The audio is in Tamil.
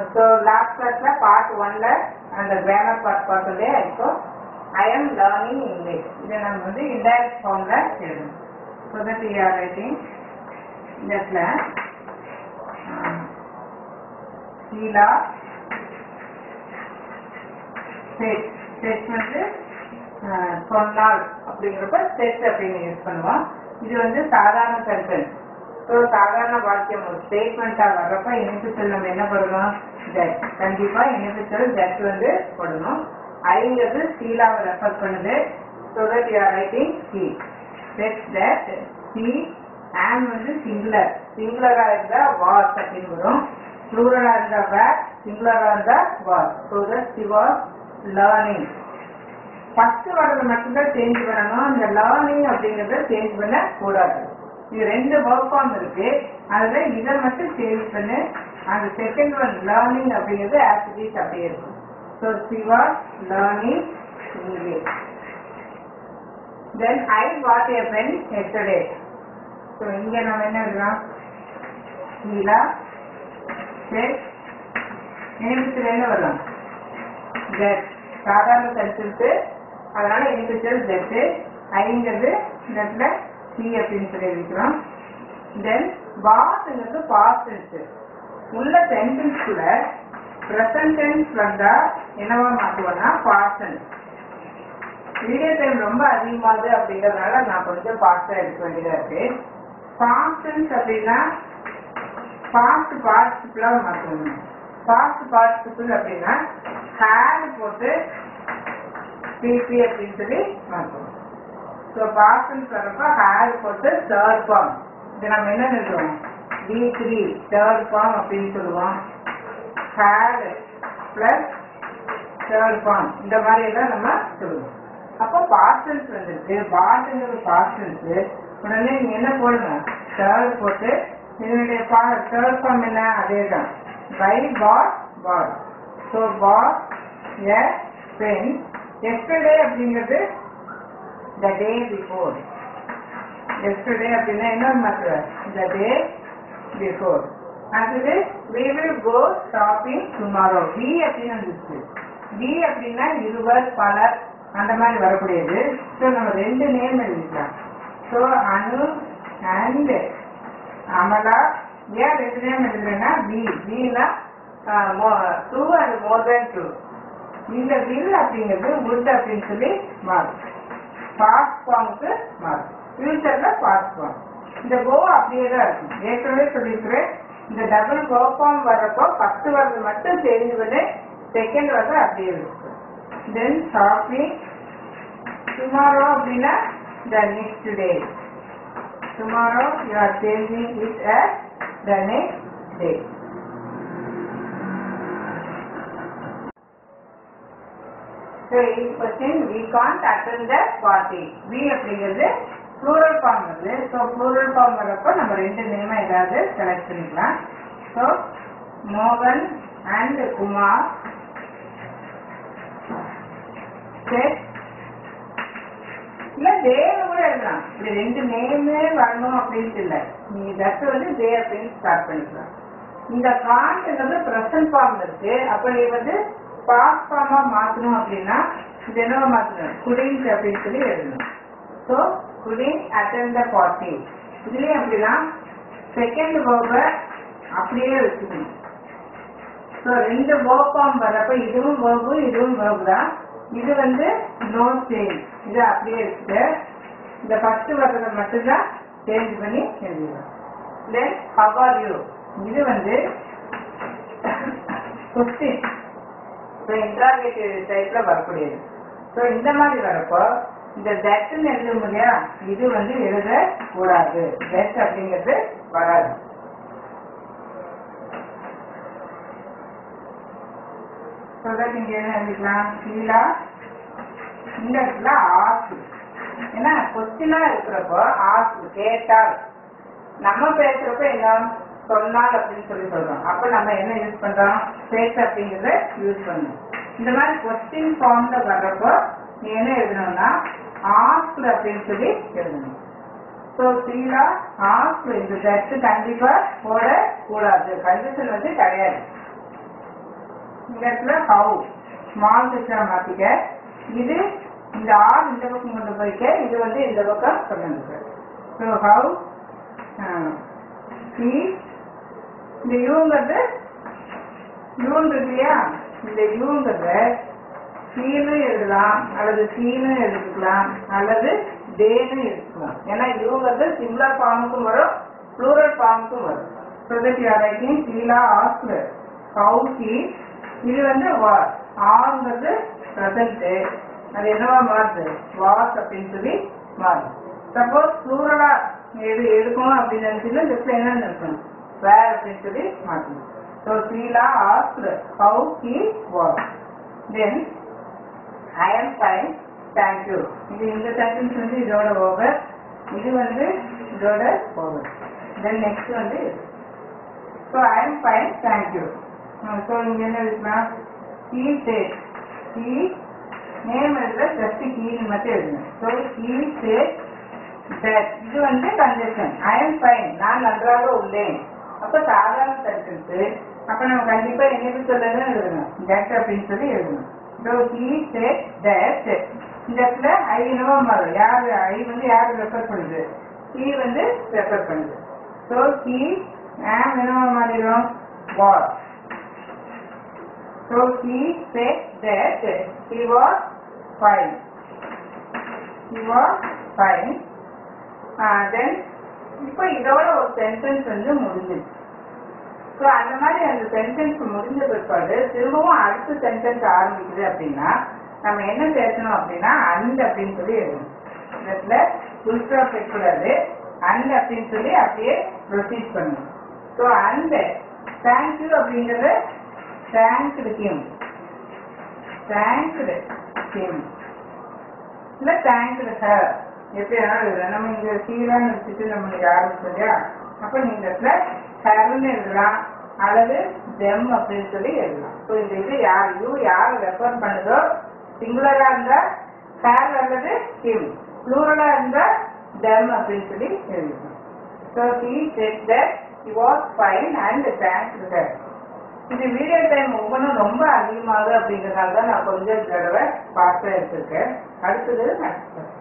ஸோ லாஸ்ட் கிளாஸ்ல பார்ட் ஒன்ல அந்த கிராமர் பார்ட் பார்த்ததே இப்போ ஐ எம் லேர்னிங் இங்கிலீஷ் இதை நம்ம வந்து இன்டைரக்ட் ஃபார்ம்ல எழுதணும் so that you are writing இந்த இடத்துல ஷீலா செட் செட் வந்து ஆஹ், சொன்னால் அப்படிங்கிறப்ப செட் அப்படின்னு யூஸ் பண்ணுவோம் இது வந்து சாதாரண சென்டென்ஸ் ஸோ சாதாரண வாக்கியம் ஒரு ஸ்டேட்மெண்ட்டாக வர்றப்ப இனிப்பிச்சல் நம்ம என்ன பண்ணணும் ஜட் கண்டிப்பா இனிப்பிச்சல் ஜட் வந்து போடணும் ஐங்கிறது ஷீலாவை ரெஃபர் பண்ணுது so that you are writing she said that she am வந்து சிங்குலர் சிங்குலராக இருந்தால் வாஸ் அப்படின்னு வரும் ப்ளூரலாக இருந்தால் பேக் சிங்குலராக இருந்தால் was so that she was learning first வர்றது மட்டும்தான் சேஞ்ச் பண்ணணும் இந்த லேர்னிங் அப்படிங்கறத சேஞ்ச் பண்ண கூடாது இது ரெண்டு ஒர்க் ஃபார்ம் இருக்கு அதுல இதை மட்டும் சேஞ்ச் பண்ணு அந்த செகண்ட் ஒன் லேர்னிங் அப்படிங்கிறது ஆக்டிவிட்டிஸ் அப்படியே இருக்கும் so Siva learning English then I bought a pen yesterday so இங்க நம்ம என்ன எழுதலாம் நீலா சரி நினைவுத்துல என்ன வரலாம் ஜெட் சாதாரண சென்டென்ஸ் அதனால இண்டிவிஜுவல் ஜெட் ஐங்கிறது இந்த இடத்துல சி அப்படின்னு சொல்லி இருக்கிறோம் தென் பாஸ்ங்கிறது பாஸ்ட் டென்ஸ் உள்ள சென்டென்ஸ்குள்ள ப்ரெசன்ட் டென்ஸ் வந்தா என்னவா மாத்துவோம்னா பாஸ்ட் டென்ஸ் வீடியோ டைம் ரொம்ப அதிகமாகுது அப்படிங்கறதுனால நான் கொஞ்சம் ஃபாஸ்டா எடுக்க வேண்டியதா இருக்கு பாஸ்டன்ஸ் அப்படின்னா ஃபாஸ்ட் பார்ட்டிசிபிளாக மாற்றணும் ஃபாஸ்ட் பார்ட்டிசிபிள் அப்படின்னா ஹேர் போட்டு பிபி அப்படின்னு சொல்லி மாற்றணும் ஸோ பாஸ்டன்ஸ் வரப்ப ஹேர் போட்டு தேர்ட் ஃபார்ம் இது நம்ம என்ன எழுதுவோம் டி த்ரீ தேர்ட் ஃபார்ம் அப்படின்னு சொல்லுவோம் ஹேர் பிளஸ் தேர்ட் ஃபார்ம் இந்த மாதிரி எல்லாம் நம்ம சொல்லுவோம் அப்போ பாஸ்டன்ஸ் வந்துருக்கு பாட்டுங்கிறது பாஸ்டன்ஸ் உடனே நீங்க என்ன போடுங்க தேர்ட் போட்டு இதனுடைய தேர்ட் ஃபார்ம் என்ன அதே தான் buy bought bought so bought a pen yesterday அப்படிங்கிறது த டே பிஃபோர் எஸ்டர்டே அப்படின்னா என்ன மாற்று த டே பிஃபோர் அடுத்தது we will go shopping tomorrow we அப்படின்னு வந்துச்சு வி அப்படின்னா இருவர் பலர் அந்த மாதிரி வரக்கூடியது ஸோ நம்ம ரெண்டு நேம் எழுதிக்கலாம் ஸோ அனு அண்ட் அமலா ஏன் ரெண்டு நேம் எழுதுறேன்னா we Veena two and more than two இந்த வில் அப்படிங்கிறது would அப்படின்னு சொல்லி மாறும் பாஸ்ட் ஃபார்முக்கு மாறும் ஃபியூச்சர்ல பாஸ்ட் ஃபார்ம் இந்த கோ அப்படியே தான் இருக்கும் ஏற்கனவே சொல்லியிருக்கிறேன் இந்த டபுள் கோ ஃபார்ம் வர்றப்போ ஃபர்ஸ்ட் வர்றது மட்டும் சேஞ்ச் பண்ணி செகண்ட் வர்றது அப்படியே இருக்கும் தென் ஷாப்பிங் டுமாரோ அப்படின்னா the next day tomorrow you are changing it as the next day So, in question, we can't attend the party. We அப்படிங்கிறது plural form வருது. So, plural form வரப்போ நம்ம ரெண்டு நேம் ஏதாவது செலக்ட் பண்ணிக்கலாம். So, மோகன் and குமார் சரி இல்ல தேவ கூட எழுதலாம் இப்படி ரெண்டு நேமே வரணும் அப்படின்ட்டு இல்ல நீங்க ஜஸ்ட் வந்து தே அப்படின்னு ஸ்டார்ட் பண்ணிக்கலாம் இந்த காண்ட்ங்கிறது ப்ரெசன்ட் ஃபார்ம் இருக்கு அப்ப நீ வந்து பாஸ்ட் ஃபார்மா மாத்தணும் அப்படின்னா இது என்னவா மாத்தணும் குடிங்ஸ் அப்படின்னு சொல்லி எழுதணும் ஸோ குடிங் அட்டன் த பார்ட்டி இதுலயும் அப்படின்னா செகண்ட் வேர்ப அப்படியே வச்சுக்கணும் ஸோ ரெண்டு வேர்ப் ஃபார்ம் வர்றப்ப இதுவும் வேர்பு இதுவும் வேர்பு தான் இது வந்து நோ சேஞ்ச் இது அப்படியே இருக்கு இந்த ஃபர்ஸ்ட் வர்றதை மட்டும்தான் சேஞ்ச் பண்ணி எழுதிடலாம் தென் ஹவ் ஆர் யூ இது வந்து கொஸ்டின் ஸோ இன்ட்ராகேட்டிவ் டைப்ல வரக்கூடியது ஸோ இந்த மாதிரி வரப்போ இந்த தட்டுன்னு எழுதும் இல்லையா இது வந்து எழுத கூடாது தட் அப்படிங்கிறது வராது ஸோ தட் இங்க என்ன எழுதிக்கலாம் கீழா இந்த இடத்துல ஆசு ஏன்னா கொஸ்டினா இருக்கிறப்போ ஆசு கேட்டால் நம்ம பேசுறப்ப என்ன சொன்னால் அப்படின்னு சொல்லி சொல்றோம் அப்ப நம்ம என்ன யூஸ் பண்றோம் பேச அப்படிங்கறத யூஸ் பண்ணணும் இந்த மாதிரி கொஸ்டின் ஃபார்ம்ல வர்றப்போ நீ என்ன எழுதணும்னா ஆஸ்க் அப்படின்னு சொல்லி எழுதணும் ஸோ சீலா ஆஸ்க் இந்த தட்டு கண்டிப்பா போட கூடாது கண்டிஷன் வந்து கிடையாது இந்த இடத்துல ஹவு ஸ்மால் லெட்டரா மாத்திக்க இது இந்த ஆர் இந்த பக்கம் கொண்டு போய்க்க இது வந்து இந்த பக்கம் கொண்டு வந்து ஸோ ஹவு சி இந்த யூங்கிறது யூன் இருக்கு இல்லையா இந்த யூங்கிறத சீனு எழுதலாம் அல்லது சீனு எழுதிக்கலாம் அல்லது டேன்னு எடுத்துக்கலாம் ஏன்னா யூங்கிறது சிங்குலர் ஃபார்முக்கும் வரும் ப்ளூரல் ஃபார்முக்கும் வரும் so that you are writing Sheela asked her Kousi இது வந்து வார் ஆங்கிறது ப்ரெசன்ட்டு அது என்னவா மாறுது வாஸ் அப்படின்னு சொல்லி மாறுது சப்போஸ் ப்ளூரலா எது எடுக்கணும் அப்படின்னு நினைச்சீங்கன்னா ஜஸ்ட் என்னன்னு இருக்கணும் வேர் அப்படின்னு சொல்லி மாற்றணும் so Sheela asked her how he was then I am fine thank you இது இந்த சென்டென்ஸ் வந்து இதோட ஓவர் இது வந்து இதோட ஓவர் தென் நெக்ஸ்ட் வந்து so I am fine thank you so இங்கே என்ன இருக்கலாம் ஹீ சேட் ஹீ நேம் எழுத ஜஸ்ட் ஹீன்னு மட்டும் எழுதணும் ஸோ ஹீ சேட் தட் இது வந்து கண்டிஷன் ஐ எம் ஃபைன் நான் நன்றாக உள்ளேன் அப்போ சாதாரண சென்டென்ஸ் அப்போ நம்ம கண்டிப்பாக என்னது சொல்லணும் எழுதணும் தட் அப்படின்னு சொல்லி எழுதணும் ஸோ ஹீ சேட் தட் இந்த இடத்துல ஐ என்னவோ மாறும் யார் ஐ வந்து யார் ரெஃபர் பண்ணுது ஹீ வந்து ரெஃபர் பண்ணுது ஸோ ஹீ ஆம் என்னவோ மாறிடும் was so he said that he was fine he was fine then இப்போ இதோட ஒரு சென்டென்ஸ் வந்து முடிஞ்சிச்சு ஸோ அந்த மாதிரி அந்த சென்டென்ஸ் முடிஞ்ச பிற்பாடு திரும்பவும் அடுத்த சென்டென்ஸ் ஆரம்பிக்குது அப்படின்னா நம்ம என்ன பேசணும் அப்படின்னா அண்ட் அப்படின்னு சொல்லி எழுதணும் இடத்துல ஃபுல் ஸ்டாப் வைக்கூடாது அண்ட் அப்படின்னு சொல்லி அப்படியே ப்ரொசீட் பண்ணணும் ஸோ அண்ட் தேங்க்யூ அப்படிங்கிறது தேங்க்டு கிம் தேங்க்டு கிம் இல்லை தேங்க்டு ஹர் எப்படி வேணாலும் எழுதலாம் நம்ம இங்க சீரான்னு வச்சுட்டு நம்ம இங்க ஆரம்பிச்சோம் இல்லையா அப்ப நீங்க இடத்துல ஹர்னு எழுதலாம் அல்லது ஜெம் அப்படின்னு சொல்லி எழுதலாம் ஸோ இந்த இது யார் யூ யார் ரெஃபர் பண்ணுதோ சிங்குலரா இருந்தா ஹேர் அல்லது கிம் ப்ளூரலா இருந்தா ஜெம் அப்படின்னு சொல்லி எழுதலாம் so he said that he was fine and thanks her இது வீடியோ டைம் ஒவ்வொன்றும் ரொம்ப அதிகமாகுது அப்படிங்கிறதுனால தான் நான் கொஞ்சம் தடவை பார்த்து எடுத்திருக்கேன் அடுத்தது நெக்ஸ்ட்